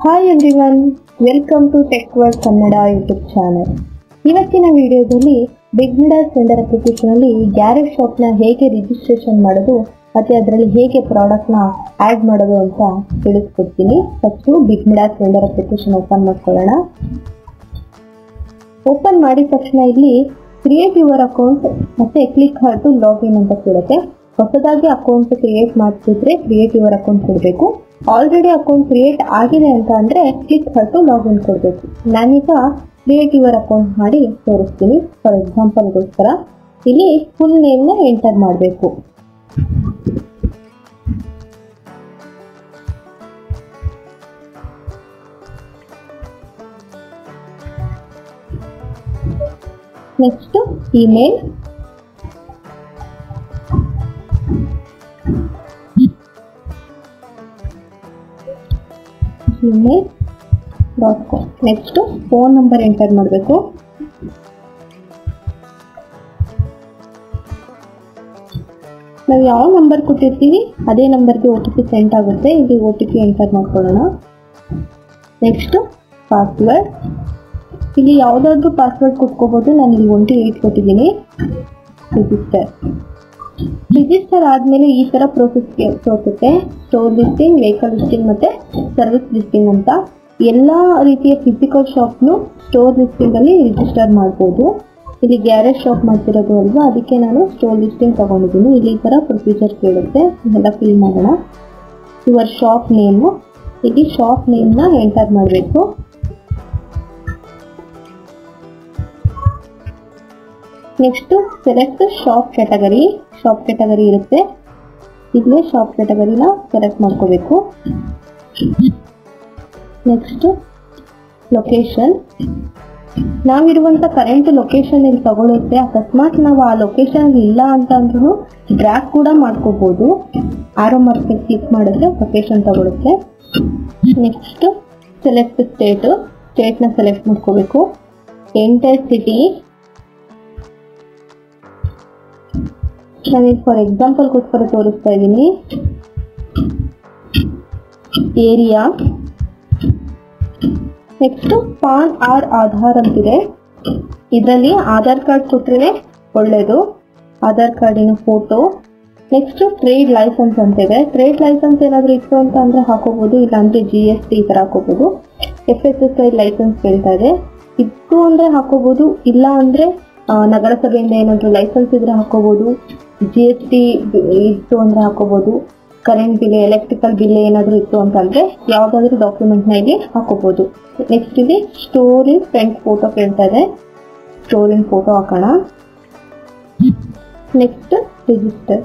hi everyone welcome to tech word Kannada YouTube channel ಇವತ್ತಿನ ವಿಡಿಯೋದಲ್ಲಿ big Midas vendor application ಅಲ್ಲಿ garage shop ನ ಹೇಗೆ ರಿಜಿಸ್ಟ್ರೇಷನ್ ಮಾಡೋದು ಮತ್ತೆ ಅದರಲ್ಲಿ ಹೇಗೆ ಪ್ರಾಡಕ್ಟ್ ನ ಆಡ್ ಮಾಡೋದು ಅಂತ ತಿಳಿಸ್ಕೊಡ್ತೀನಿ first big Midas vendor application open ಮಾಡ್ಕೊಳ್ಳೋಣ ಓಪನ್ ಮಾಡಿದ ತಕ್ಷಣ ಇಲ್ಲಿ ಕ್ರಿಯೇಟ್ ಯುವರ್ ಅಕೌಂಟ್ ಮತ್ತೆ ಕ್ಲಿಕ್ ಟು ಲಾಗಿನ್ ಅಂತ ಕೇಳುತ್ತೆ ಹೊಸದಾಗಿ ಅಕೌಂಟ್ ಕ್ರಿಯೇಟ್ ಮಾಡ್ತಿದ್ರೆ ಕ್ರಿಯೇಟ್ ಯುವರ್ ಅಕೌಂಟ್ ಕೊಡಬೇಕು ಆಲ್ರೆಡಿ ಅಕೌಂಟ್ ಕ್ರಿಯೇಟ್ ಆಗಿದೆ ಅಂತ ಅಂದ್ರೆ ಕ್ಲಿಕ್ ಟು ಲಾಗಿನ್ ಕೊಡಬೇಕು ನಾನೀಗ ಕ್ರಿಯೇಟ್ ಯುವರ್ ಅಕೌಂಟ್ ಮಾಡಿ ತೋರಿಸ್ತೀನಿ ಫಾರ್ ಎಕ್ಸಾಂಪಲ್ಗೋಸ್ಕರ ಇಲ್ಲಿ ಫುಲ್ ನೇಮ್ನ ಎಂಟರ್ ಮಾಡಬೇಕು next email email dot com next phone number enter ಮಾಡಬೇಕು ನಾವು ಯಾವ ನಂಬರ್ ಕೊಟ್ಟಿರ್ತೀವಿ ಅದೇ ನಂಬರ್ಗೆ ಒ ಟಿ ಪಿ ಸೆಂಡ್ ಆಗುತ್ತೆ ಇಲ್ಲಿ ಒ ಟಿ ಪಿ ಎಂಟರ್ ಮಾಡ್ಕೊಳ್ಳೋಣ ನೆಕ್ಸ್ಟ್ ಪಾಸ್ವರ್ಡ್ ಇಲ್ಲಿ ಯಾವುದಾದ್ರೂ ಪಾಸ್ವರ್ಡ್ ಕೊಟ್ಕೋಬಹುದು ನಾನು ಇಲ್ಲಿ ಒನ್ ಟು ಏಟ್ ಕೊಟ್ಟಿದ್ದೀನಿ ರಿಜಿಸ್ಟರ್ ರಿಜಿಸ್ಟರ್ ಆದಮೇಲೆ ಈ ಥರ ಪ್ರೋಸೆಸ್ಗೆ ತೋರಿಸುತ್ತೆ ಸ್ಟೋರ್ ಲಿಸ್ಟಿಂಗ್ ವೆಹಿಕಲ್ ಲಿಸ್ಟಿಂಗ್ ಮತ್ತೆ ಸರ್ವಿಸ್ ಲಿಸ್ಟಿಂಗ್ ಅಂತ ಎಲ್ಲ ರೀತಿಯ ಫಿಸಿಕಲ್ ಶಾಪ್ನು ಸ್ಟೋರ್ ಲಿಸ್ಟಿಂಗಲ್ಲಿ ರಿಜಿಸ್ಟರ್ ಮಾಡ್ಬೋದು ಇಲ್ಲಿ ಗ್ಯಾರೇಜ್ ಶಾಪ್ ಮಾಡ್ತಿರೋದು ಅಲ್ವಾ ಅದಕ್ಕೆ ನಾನು ಸ್ಟೋರ್ ಲಿಸ್ಟಿಂಗ್ ತಗೊಂಡಿದ್ದೀನಿ ಇಲ್ಲಿ ಈ ಥರ ಪ್ರೊಸೀಜರ್ ಕೇಳುತ್ತೆ ಇದೆಲ್ಲ ಫಿಲ್ ಮಾಡೋಣ ಯುವರ್ ಶಾಪ್ ನೇಮು ಇಲ್ಲಿ ಶಾಪ್ ನೇಮ್ನ ಎಂಟರ್ ಮಾಡಬೇಕು next select shop category shop category ಇರುತ್ತೆ ಇಲ್ಲೇ ಶಾಪ್ ಕ್ಯಾಟಗರಿನ ಸೆಲೆಕ್ಟ್ ಮಾಡ್ಕೋಬೇಕು ನೆಕ್ಸ್ಟ್ ಲೊಕೇಶನ್ ನಾವಿರುವಂತ ಕರೆಂಟ್ ಲೊಕೇಶನ್ ಇಲ್ಲಿ ತಗೊಳುತ್ತೆ ಅಕಸ್ಮಾತ್ ನಾವು ಆ ಲೊಕೇಶನ್ ಇಲ್ಲ ಅಂತ ಅಂದ್ರೂ ಡ್ರ್ಯಾಗ್ ಕೂಡ ಮಾಡ್ಕೋಬಹುದು ಆರೋ ಮಾರ್ಕ್ ಕ್ಲಿಕ್ ಮಾಡಿದ್ರೆ ಲೊಕೇಶನ್ ತಗೊಳುತ್ತೆ ನೆಕ್ಸ್ಟ್ ಸೆಲೆಕ್ಟ್ ಸ್ಟೇಟ್ ಸ್ಟೇಟ್ನ ಸೆಲೆಕ್ಟ್ ಮಾಡ್ಕೋಬೇಕು ಎಂಟರ್ ಸಿಟಿ ನಾನು ಫಾರ್ ಎಕ್ಸಾಂಪಲ್ಗೋಸ್ಕರ ತೋರಿಸ್ತಾ ಇದ್ದೀನಿ area next PAN or Aadhaar ಅಂತಿದೆ ಇದರಲ್ಲಿ ಆಧಾರ್ ಕಾರ್ಡ್ ಕೊಟ್ರೆ ಒಳ್ಳೇದು ಆಧಾರ್ ಕಾರ್ಡಿನ ಫೋಟೋ ನೆಕ್ಸ್ಟ್ ಟ್ರೇಡ್ ಲೈಸೆನ್ಸ್ ಅಂತಿದೆ ಟ್ರೇಡ್ ಲೈಸೆನ್ಸ್ ಏನಾದರೂ ಇತ್ತು ಅಂತ ಅಂದ್ರೆ ಹಾಕೋಬಹುದು ಇಲ್ಲಾಂದ್ರೆ ಜಿ ಎಸ್ ಟಿ ಈ ಥರ ಹಾಕೋಬಹುದು F S S I licence ಕೇಳ್ತಾ ಇದೆ ಇತ್ತು ಅಂದ್ರೆ ಹಾಕೋಬಹುದು ಇಲ್ಲ ಅಂದ್ರೆ ಆ, ನಗರಸಭೆಯಿಂದ ಏನಾದರೂ ಲೈಸೆನ್ಸ್ ಇದ್ರೆ ಹಾಕೋಬಹುದು ಜಿ ಎಸ್ ಟಿ ಇತ್ತು ಅಂದ್ರೆ ಹಾಕೋಬಹುದು ಕರೆಂಟ್ ಬಿಲ್ ಎಲೆಕ್ಟ್ರಿಕಲ್ ಬಿಲ್ ಏನಾದರೂ ಇತ್ತು ಅಂತಂದ್ರೆ ಯಾವ್ದಾದ್ರು ಡಾಕ್ಯುಮೆಂಟ್ ನ ಇಲ್ಲಿ ಹಾಕೋಬಹುದು ನೆಕ್ಸ್ಟ್ ಇಲ್ಲಿ ಸ್ಟೋರ್ ಇನ್ ಫ್ರಂಟ್ ಫೋಟೋ ಕೇಳ್ತಾ ಇದೆ ಸ್ಟೋರ್ ಇನ್ ಫೋಟೋ ಹಾಕೋಣ ನೆಕ್ಸ್ಟ್ ರಿಜಿಸ್ಟರ್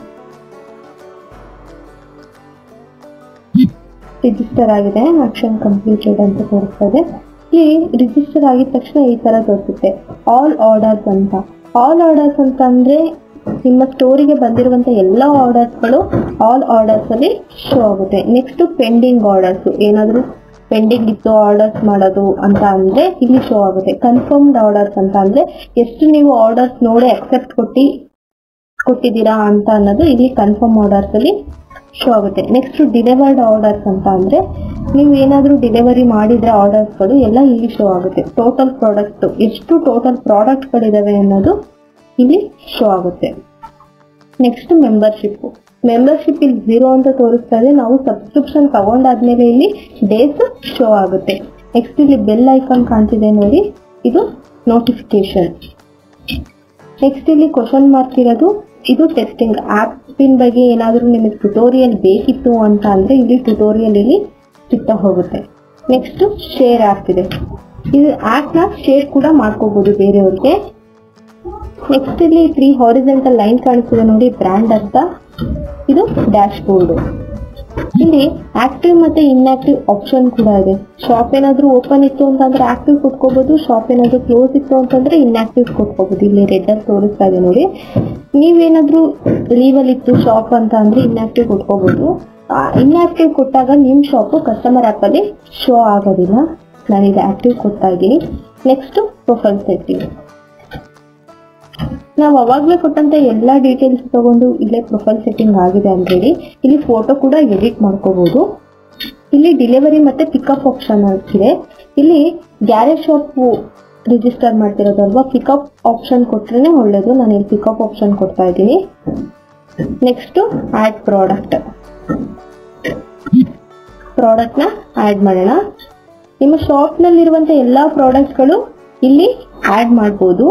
ರಿಜಿಸ್ಟರ್ ಆಗಿದೆ ಆಕ್ಷನ್ ಕಂಪ್ಲೀಟೆಡ್ ಅಂತ ತೋರಿಸ್ತದೆ ಇಲ್ಲಿ ರಿಜಿಸ್ಟರ್ ಆಗಿದ ತಕ್ಷಣ ಈ ತರ ತೋರಿಸುತ್ತೆ ಆಲ್ ಆರ್ಡರ್ಸ್ ಅಂತ ಆಲ್ ಆರ್ಡರ್ಸ್ ಅಂತ ಅಂದ್ರೆ ನಿಮ್ಮ ಸ್ಟೋರಿಗೆ ಬಂದಿರುವಂತ ಎಲ್ಲ ಆರ್ಡರ್ಸ್ಗಳು ಆಲ್ ಆರ್ಡರ್ಸ್ ಅಲ್ಲಿ ಶೋ ಆಗುತ್ತೆ ನೆಕ್ಸ್ಟ್ ಪೆಂಡಿಂಗ್ ಆರ್ಡರ್ಸ್ ಏನಾದರೂ ಪೆಂಡಿಂಗ್ ಇತ್ತು ಆರ್ಡರ್ಸ್ ಮಾಡೋದು ಅಂತ ಅಂದ್ರೆ ಇಲ್ಲಿ ಶೋ ಆಗುತ್ತೆ ಕನ್ಫರ್ಮ್ಡ್ ಆರ್ಡರ್ಸ್ ಅಂತ ಅಂದ್ರೆ ಎಷ್ಟು ನೀವು ಆರ್ಡರ್ಸ್ ನೋಡಿ ಅಕ್ಸೆಪ್ಟ್ ಕೊಟ್ಟು ಕೊಟ್ಟಿದ್ದೀರಾ ಅಂತ ಅನ್ನೋದು ಇಲ್ಲಿ ಕನ್ಫರ್ಮ್ ಆರ್ಡರ್ಸ್ ಅಲ್ಲಿ ಶೋ ಆಗುತ್ತೆ ನೆಕ್ಸ್ಟ್ ಡಿಲಿವರ್ಡ್ ಆರ್ಡರ್ಸ್ ಅಂತ ಅಂದ್ರೆ ನೀವು ಏನಾದರೂ ಡಿಲಿವರಿ ಮಾಡಿದ್ರೆ ಆರ್ಡರ್ಸ್ಗಳು ಎಲ್ಲ ಇಲ್ಲಿ ಶೋ ಆಗುತ್ತೆ ಟೋಟಲ್ ಪ್ರಾಡಕ್ಟ್ ಎಷ್ಟು ಟೋಟಲ್ ಪ್ರಾಡಕ್ಟ್ಗಳಿದಾವೆ ಅನ್ನೋದು ಇಲ್ಲಿ ಶೋ ಆಗುತ್ತೆ ನೆಕ್ಸ್ಟ್ ಮೆಂಬರ್ಶಿಪ್ ಮೆಂಬರ್ಶಿಪ್ ಇಲ್ಲಿ ಝೀರೋ ಅಂತ ತೋರಿಸ್ತಾ ಇದೆ ನಾವು ಸಬ್ಸ್ಕ್ರಿಪ್ಷನ್ ತಗೊಂಡಾದ್ಮೇಲೆ ಇಲ್ಲಿ ಡೇಸ್ ಶೋ ಆಗುತ್ತೆ ನೆಕ್ಸ್ಟ್ ಇಲ್ಲಿ ಬೆಲ್ ಐಕಾನ್ ಕಾಣ್ತಿದೆ ನೋಡಿ ಇದು ನೋಟಿಫಿಕೇಶನ್ ನೆಕ್ಸ್ಟ್ ಇಲ್ಲಿ ಕ್ವಶನ್ ಮಾರ್ಕ್ ಇರೋದು ಇದು ಟೆಸ್ಟಿಂಗ್ ಆ್ಯಪಿನ ಬಗ್ಗೆ ಏನಾದರೂ ನಿಮಗೆ ಟ್ಯುಟೋರಿಯಲ್ ಬೇಕಿತ್ತು ಅಂತ ಅಂದ್ರೆ ಇಲ್ಲಿ ಟ್ಯುಟೋರಿಯಲ್ ಇಲ್ಲಿ ಸಿಗ್ತಾ ಹೋಗುತ್ತೆ ನೆಕ್ಸ್ಟ್ ಶೇರ್ ಆ್ಯಪ್ ಇದೆ ಇದು ಆ್ಯಪ್ನ ಶೇರ್ ಕೂಡ ಮಾಡ್ಕೋಬಹುದು ಬೇರೆಯವ್ರಿಗೆ ನೆಕ್ಸ್ಟ್ ಇಲ್ಲಿ ತ್ರೀ ಹಾರಿಜೆಂಟಲ್ ಲೈನ್ ಕಾಣಿಸ್ತಿದೆ ನೋಡಿ ಬ್ರ್ಯಾಂಡ್ ಅಂತ ಇದು ಡ್ಯಾಶ್ ಬೋರ್ಡ್ ಇಲ್ಲಿ ಆಕ್ಟಿವ್ ಮತ್ತೆ ಇನ್ಆಕ್ಟಿವ್ ಆಪ್ಷನ್ ಕೂಡ ಇದೆ ಶಾಪ್ ಏನಾದ್ರೂ ಓಪನ್ ಇತ್ತು ಅಂತಂದ್ರೆ ಆಕ್ಟಿವ್ ಕೊಟ್ಕೋಬಹುದು ಶಾಪ್ ಏನಾದ್ರೂ ಕ್ಲೋಸ್ ಇತ್ತು ಅಂತಂದ್ರೆ ಇನ್ಆಕ್ಟಿವ್ ಕೊಟ್ಕೋಬಹುದು ಇಲ್ಲಿ ರೆಡ್ ಅಲ್ಲಿ ತೋರಿಸ್ತಾ ಇದೆ ನೋಡಿ ನೀವೇನಾದ್ರೂ ಲೀವಲ್ ಇತ್ತು ಶಾಪ್ ಅಂತ ಅಂದ್ರೆ ಇನ್ಆಕ್ಟಿವ್ ಕೊಟ್ಕೋಬಹುದು ಇನ್ಆಕ್ಟಿವ್ ಕೊಟ್ಟಾಗ ನಿಮ್ ಶಾಪ್ ಕಸ್ಟಮರ್ ಆಪ್ ಅಲ್ಲಿ ಶೋ ಆಗೋದಿಲ್ಲ ನಾನೀಗ ಆಕ್ಟಿವ್ ಕೊಡ್ತಾ ಇದ್ದೀನಿ ನೆಕ್ಸ್ಟ್ ಪ್ರೊಫೈಲ್ ಸೆಟ್ಟಿಂಗ್ ನಾವು ಅವಾಗಲೇ ಕೊಟ್ಟಂತ ಎಲ್ಲ ಡೀಟೇಲ್ಸ್ ತಗೊಂಡು ಇಲ್ಲೇ ಪ್ರೊಫೈಲ್ ಸೆಟ್ಟಿಂಗ್ ಆಗಿದೆ ಆಲ್ರೆಡಿ ಇಲ್ಲಿ ಫೋಟೋ ಕೂಡ ಎಡಿಟ್ ಮಾಡ್ಕೋಬಹುದು ಇಲ್ಲಿ ಡೆಲಿವರಿ ಮತ್ತೆ ಪಿಕಪ್ ಆಪ್ಷನ್ ಇದೆ ಇಲ್ಲಿ ಗ್ಯಾರೇಜ್ ಶಾಪ್ ರಿಜಿಸ್ಟರ್ ಮಾಡ್ತಿರೋದಲ್ವಾ ಪಿಕಪ್ ಆಪ್ಷನ್ ಕೊಟ್ರೇನೆ ಒಳ್ಳೇದು ನಾನು ಇಲ್ಲಿ ಪಿಕಪ್ ಆಪ್ಷನ್ ಕೊಡ್ತಾ ಇದ್ದೀನಿ ನೆಕ್ಸ್ಟ್ ಆಡ್ ಪ್ರಾಡಕ್ಟ್ ಪ್ರಾಡಕ್ಟ್ ನ ಆಡ್ ಮಾಡೋಣ ನಿಮ್ಮ ಶಾಪ್ ನಲ್ಲಿರುವಂತ ಎಲ್ಲಾ ಪ್ರಾಡಕ್ಟ್ಗಳು ಇಲ್ಲಿ ಆಡ್ ಮಾಡಬಹುದು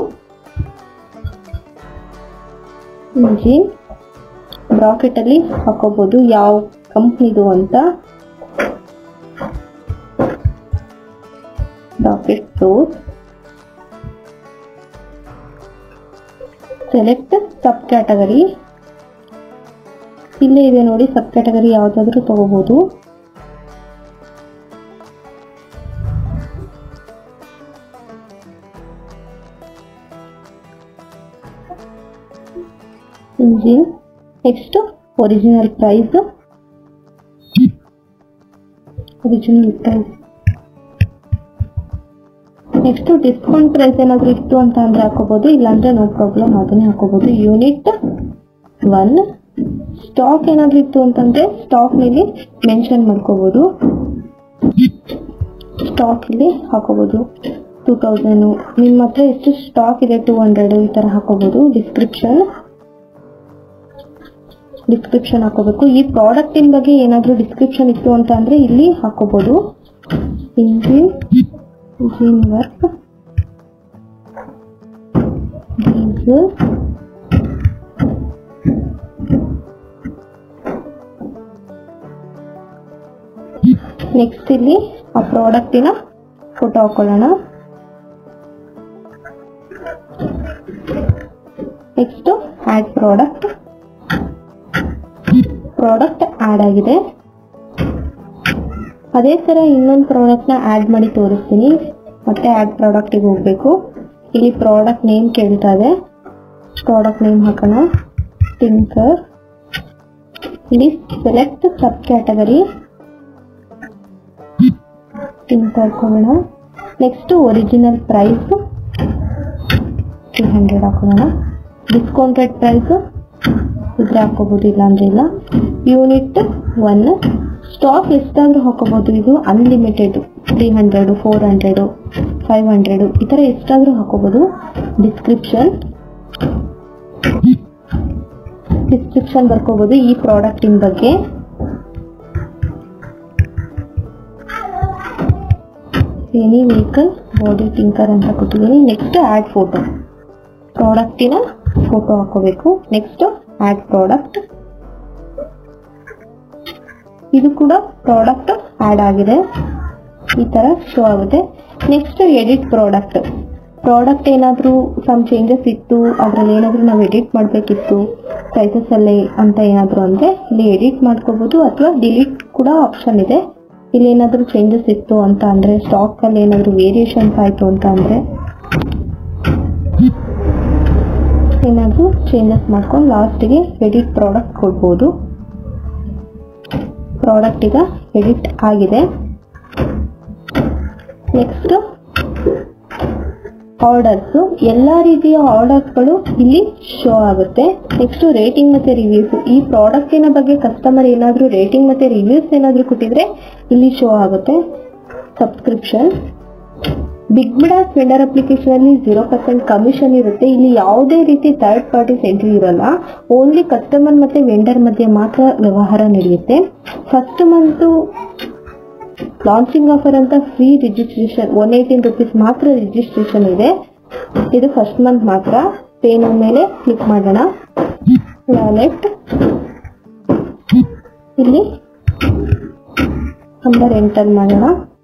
ಇಂಜಿನ್ ಬ್ರಾಕೆಟ್ ಅಲ್ಲಿ ಹಾಕೋಬಹುದು ಯಾವ ಕಂಪ್ನಿದು ಅಂತ bracket source select subcategory ಇಲ್ಲೇ ಇದೆ ನೋಡಿ ಸಬ್ ಕ್ಯಾಟಗರಿ ಯಾವ್ದಾದ್ರು ತಗೋಬಹುದು engine next original price original price next discount price ಏನಾದ್ರು ಇತ್ತು ಅಂತ ಅಂದ್ರೆ ಹಾಕೋಬಹುದು ಇಲ್ಲಾಂದ್ರೆ ನೋ ಪ್ರಾಬ್ಲಮ್ ಅದನ್ನೇ ಹಾಕೋಬಹುದು ಯೂನಿಟ್ ಒನ್ ಸ್ಟಾಕ್ ಏನಾದ್ರು ಇತ್ತು ಅಂತಂದ್ರೆ ಸ್ಟಾಕ್ ಮೇಲೆ ಮೆನ್ಷನ್ ಮಾಡ್ಕೋಬಹುದು ಸ್ಟಾಕ್ ಇಲ್ಲಿ ಹಾಕೋಬಹುದು ಟೂ ತೌಸಂಡ್ ನಿಮ್ಮ ಹತ್ರ ಎಷ್ಟು ಸ್ಟಾಕ್ ಇದೆ ಟೂ ಹಂಡ್ರೆಡ್ ಈ ತರ ಹಾಕೋಬಹುದು ಡಿಸ್ಕ್ರಿಪ್ಷನ್ ಡಿಸ್ಕ್ರಿಪ್ಷನ್ ಹಾಕೋಬೇಕು ಈ ಪ್ರಾಡಕ್ಟಿನ ಬಗ್ಗೆ ಏನಾದ್ರೂ ಡಿಸ್ಕ್ರಿಪ್ಷನ್ ಇತ್ತು ಅಂತ ಅಂದ್ರೆ ಇಲ್ಲಿ ಹಾಕೋಬಹುದು engine engine work diesel next ಇಲ್ಲಿ ಆ ಪ್ರಾಡಕ್ಟಿನ ಫೋಟೋ ಹಾಕೊಳ್ಳೋಣ next add product product add ಆಗಿದೆ ಅದೇ ತರ ಇನ್ನೊಂದು ಪ್ರಾಡಕ್ಟ್ ನ ಆಡ್ ಮಾಡಿ ತೋರಿಸ್ತೀನಿ ಮತ್ತೆ ಆಡ್ ಪ್ರಾಡಕ್ಟ್ ಗೆ ಹೋಗ್ಬೇಕು ಇಲ್ಲಿ ಪ್ರಾಡಕ್ಟ್ ನೇಮ್ ಕೇಳ್ತಾ ಇದೆ ಪ್ರಾಡಕ್ಟ್ ನೇಮ್ ಹಾಕೋಣ ಟಿಂಕರ್ ಇಲ್ಲಿ ಸೆಲೆಕ್ಟ್ ಸಬ್ ಕ್ಯಾಟಗರಿ ಟಿಂಕರ್ ಕೊಡೋಣ next original price three hundred ಹಾಕೋಣ ಡಿಸ್ಕೌಂಟೆಡ್ ಪ್ರೈಸ್ ಇದ್ರೆ ಹಾಕೋಬಹುದು ಇಲ್ಲ ಅಂದ್ರೆ ಇಲ್ಲ ಯೂನಿಟ್ ಒನ್ ಸ್ಟಾಕ್ ಎಷ್ಟಾದ್ರೂ ಹಾಕೋಬಹುದು ಇದು unlimited three hundred four hundred five hundred ಈ ತರ ಎಷ್ಟಾದ್ರೂ ಹಾಕೋಬಹುದು ಡಿಸ್ಕ್ರಿಪ್ಷನ್ ಡಿಸ್ಕ್ರಿಪ್ಷನ್ ಬರ್ಕೋಬಹುದು ಈ ಪ್ರಾಡಕ್ಟಿನ ಬಗ್ಗೆ ಎನಿ ವೆಹಿಕಲ್ ಬಾಡಿ ಟಿಂಕರ್ ಅಂತ ಕೊಟ್ಟಿದ್ದೀನಿ ನೆಕ್ಸ್ಟ್ ಆಡ್ ಫೋಟೋ ಪ್ರಾಡಕ್ಟಿನ ಫೋಟೋ ಹಾಕೋಬೇಕು ನೆಕ್ಸ್ಟ್ ಆಡ್ ಪ್ರಾಡಕ್ಟ್ ಇದು ಕೂಡ ಪ್ರಾಡಕ್ಟ್ ಆಡ್ ಆಗಿದೆ ಈ ತರ ಶೋ ಆಗುತ್ತೆ ನೆಕ್ಸ್ಟ್ ಎಡಿಟ್ ಪ್ರಾಡಕ್ಟ್ ಪ್ರಾಡಕ್ಟ್ ಏನಾದ್ರೂ ಸಮ್ ಚೇಂಜಸ್ ಇತ್ತು ಅದ್ರಲ್ಲಿ ಏನಾದ್ರೂ ನಾವು ಎಡಿಟ್ ಮಾಡಬೇಕಿತ್ತು ಪ್ರೈಸಸ್ ಅಲ್ಲಿ ಅಂತ ಏನಾದ್ರು ಅಂದ್ರೆ ಇಲ್ಲಿ ಎಡಿಟ್ ಮಾಡ್ಕೋಬಹುದು ಅಥವಾ ಡಿಲೀಟ್ ಕೂಡ ಆಪ್ಷನ್ ಇದೆ ಇಲ್ಲಿ ಏನಾದ್ರೂ ಚೇಂಜಸ್ ಇತ್ತು ಅಂತ ಅಂದ್ರೆ ಸ್ಟಾಕ್ ಅಲ್ಲಿ ಏನಾದ್ರೂ ವೇರಿಯೇಷನ್ಸ್ ಆಯ್ತು ಅಂತ ಅಂದ್ರೆ ಏನಾದ್ರೂ ಚೇಂಜಸ್ ಮಾಡ್ಕೊಂಡು ಲಾಸ್ಟ್ಗೆ ಎಡಿಟ್ ಪ್ರಾಡಕ್ಟ್ ಕೊಡ್ಬೋದು ಪ್ರಾಡಕ್ಟ್ ಈಗ ಎಡಿಟ್ ಆಗಿದೆ ನೆಕ್ಸ್ಟ್ ಆರ್ಡರ್ಸ್ ಎಲ್ಲಾ ರೀತಿಯ ಆರ್ಡರ್ಸ್ಗಳು ಇಲ್ಲಿ ಶೋ ಆಗುತ್ತೆ ನೆಕ್ಸ್ಟ್ ರೇಟಿಂಗ್ ಮತ್ತೆ ರಿವ್ಯೂಸ್ ಈ ಪ್ರಾಡಕ್ಟಿನ ಬಗ್ಗೆ ಕಸ್ಟಮರ್ ಏನಾದ್ರೂ ರೇಟಿಂಗ್ ಮತ್ತೆ ರಿವ್ಯೂಸ್ ಏನಾದ್ರೂ ಕೊಟ್ಟಿದ್ರೆ ಇಲ್ಲಿ ಶೋ ಆಗುತ್ತೆ subscription big Midas vendor application ಅಲ್ಲಿ ಜೀರೋ ಪರ್ಸೆಂಟ್ ಕಮಿಷನ್ ಇರುತ್ತೆ ಇಲ್ಲಿ ಯಾವುದೇ ರೀತಿ ಥರ್ಡ್ ಪಾರ್ಟೀಸ್ ಎಂಟ್ರಿ ಇರಲ್ಲ ಓನ್ಲಿ ಕಸ್ಟಮರ್ ಮತ್ತೆ ವೆಂಡರ್ ಮಧ್ಯೆ ಮಾತ್ರ ವ್ಯವಹಾರ ನಡೆಯುತ್ತೆ ಫಸ್ಟ್ ಮಂತ್ ಲಾಂಚಿಂಗ್ ಆಫರ್ ಅಂತ free registration one eighteen rupees ಮಾತ್ರ ರಿಜಿಸ್ಟ್ರೇಷನ್ ಇದೆ ಇದು ಫಸ್ಟ್ ಮಂತ್ ಮಾತ್ರ ಪೇನ್ ಮೇಲೆ ಕ್ಲಿಕ್ ಮಾಡೋಣ ವ್ಯಾಲೆಟ್ ಇಲ್ಲಿ ನಂಬರ್ ಎಂಟರ್ ಮಾಡೋಣ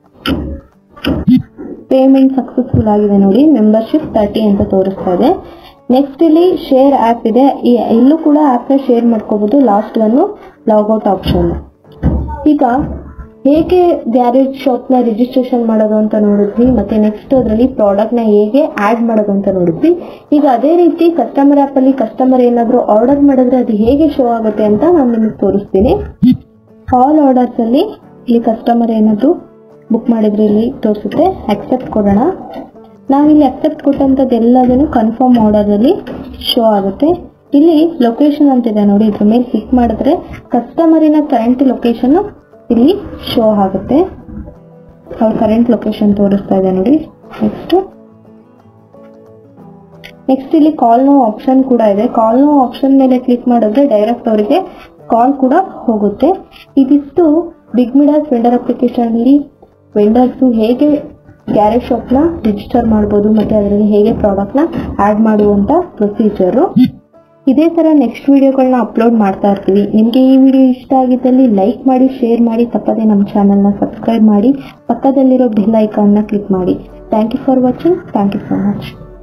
ಪೇಮೆಂಟ್ ಸಕ್ಸಸ್ಫುಲ್ ಆಗಿದೆ ನೋಡಿ ಮೆಂಬರ್ಶಿಪ್ ತರ್ಟಿ ಅಂತ ತೋರಿಸ್ತಾ ಇದೆ ನೆಕ್ಸ್ಟ್ ಇಲ್ಲಿ ಶೇರ್ ಆಪ್ ಇದೆ ಈ- ಇಲ್ಲೂ ಕೂಡ ಆಪ್ ನ ಶೇರ್ ಮಾಡ್ಕೋಬಹುದು ಲಾಸ್ಟ್ ಒನ್ ಲಾಗೌಟ್ ಆಪ್ಷನ್ ಈಗ ಹೇಗೆ ಗ್ಯಾರೇಜ್ ಶಾಪ್ ನ ರಿಜಿಸ್ಟ್ರೇಷನ್ ಮಾಡೋದು ಅಂತ ನೋಡಿದ್ವಿ ಮತ್ತೆ ನೆಕ್ಸ್ಟ್ ಅದರಲ್ಲಿ ಪ್ರಾಡಕ್ಟ್ ನ ಹೇಗೆ ಆಡ್ ಮಾಡೋದು ಅಂತ ನೋಡಿದ್ವಿ ಈಗ ಅದೇ ರೀತಿ ಕಸ್ಟಮರ್ ಆಪ್ ಅಲ್ಲಿ ಕಸ್ಟಮರ್ ಏನಾದ್ರು ಆರ್ಡರ್ ಮಾಡಿದ್ರೆ ಅದು ಹೇಗೆ ಶೋ ಆಗುತ್ತೆ ಅಂತ ನಾನು ನಿಮಗೆ ತೋರಿಸ್ತೀನಿ ಆಲ್ ಆರ್ಡರ್ಸ್ ಅಲ್ಲಿ ಇಲ್ಲಿ ಕಸ್ಟಮರ್ ಏನಾದ್ರು ಬುಕ್ ಮಾಡಿದ್ರೆ ಇಲ್ಲಿ ತೋರಿಸುತ್ತೆ ಅಕ್ಸೆಪ್ಟ್ ಕೊಡೋಣ ನಾವಿಲ್ಲಿ ಅಕ್ಸೆಪ್ಟ್ ಕೊಟ್ಟಂತದ್ದು ಎಲ್ಲದನ್ನು ಕನ್ಫರ್ಮ್ ಆರ್ಡರ್ ಅಲ್ಲಿ ಶೋ ಆಗುತ್ತೆ ಇಲ್ಲಿ ಲೊಕೇಶನ್ ಅಂತಿದೆ ನೋಡಿ ಇದ್ರ ಮೇಲೆ ಕ್ಲಿಕ್ ಮಾಡಿದ್ರೆ ಕಸ್ಟಮರಿನ ಕರೆಂಟ್ ಲೊಕೇಶನ್ ಇಲ್ಲಿ ಶೋ ಆಗುತ್ತೆ ಅವ್ರ ಕರೆಂಟ್ ಲೊಕೇಶನ್ ತೋರಿಸ್ತಾ ಇದೆ ನೋಡಿ ನೆಕ್ಸ್ಟ್ ನೆಕ್ಸ್ಟ್ ಇಲ್ಲಿ ಕಾಲ್ ನೋ ಆಪ್ಷನ್ ಕೂಡ ಇದೆ ಕಾಲ್ ನೋ ಆಪ್ಷನ್ ಮೇಲೆ ಕ್ಲಿಕ್ ಮಾಡಿದ್ರೆ ಡೈರೆಕ್ಟ್ ಅವರಿಗೆ ಕಾಲ್ ಕೂಡ ಹೋಗುತ್ತೆ ಇದಿಷ್ಟು ಬಿಗ್ ಮಿಡಾಸ್ ವೆಂಡರ್ ಅಪ್ಲಿಕೇಶನ್ ಅಲ್ಲಿ ವೆಂಡರ್ಸ್ ಹೇಗೆ ಗ್ಯಾರೇಜ್ ಶಾಪ್ ನ ರಿಜಿಸ್ಟರ್ ಮಾಡಬಹುದು ಮತ್ತೆ ಅದರಲ್ಲಿ ಹೇಗೆ ಪ್ರಾಡಕ್ಟ್ ನ ಆಡ್ ಮಾಡುವಂತ ಪ್ರೊಸೀಜರು ಇದೇ ತರ ನೆಕ್ಸ್ಟ್ ವಿಡಿಯೋಗಳನ್ನ ಅಪ್ಲೋಡ್ ಮಾಡ್ತಾ ಇರ್ತೀವಿ ನಿಮಗೆ ಈ ವಿಡಿಯೋ ಇಷ್ಟ ಆಗಿದ್ದಲ್ಲಿ ಲೈಕ್ ಮಾಡಿ ಶೇರ್ ಮಾಡಿ ತಪ್ಪದೆ ನಮ್ಮ ಚಾನೆಲ್ನ ಸಬ್ಸ್ಕ್ರೈಬ್ ಮಾಡಿ ಪಕ್ಕದಲ್ಲಿರೋ ಬೆಲ್ ಐಕಾನ್ನ ಕ್ಲಿಕ್ ಮಾಡಿ thank you for watching thank you so much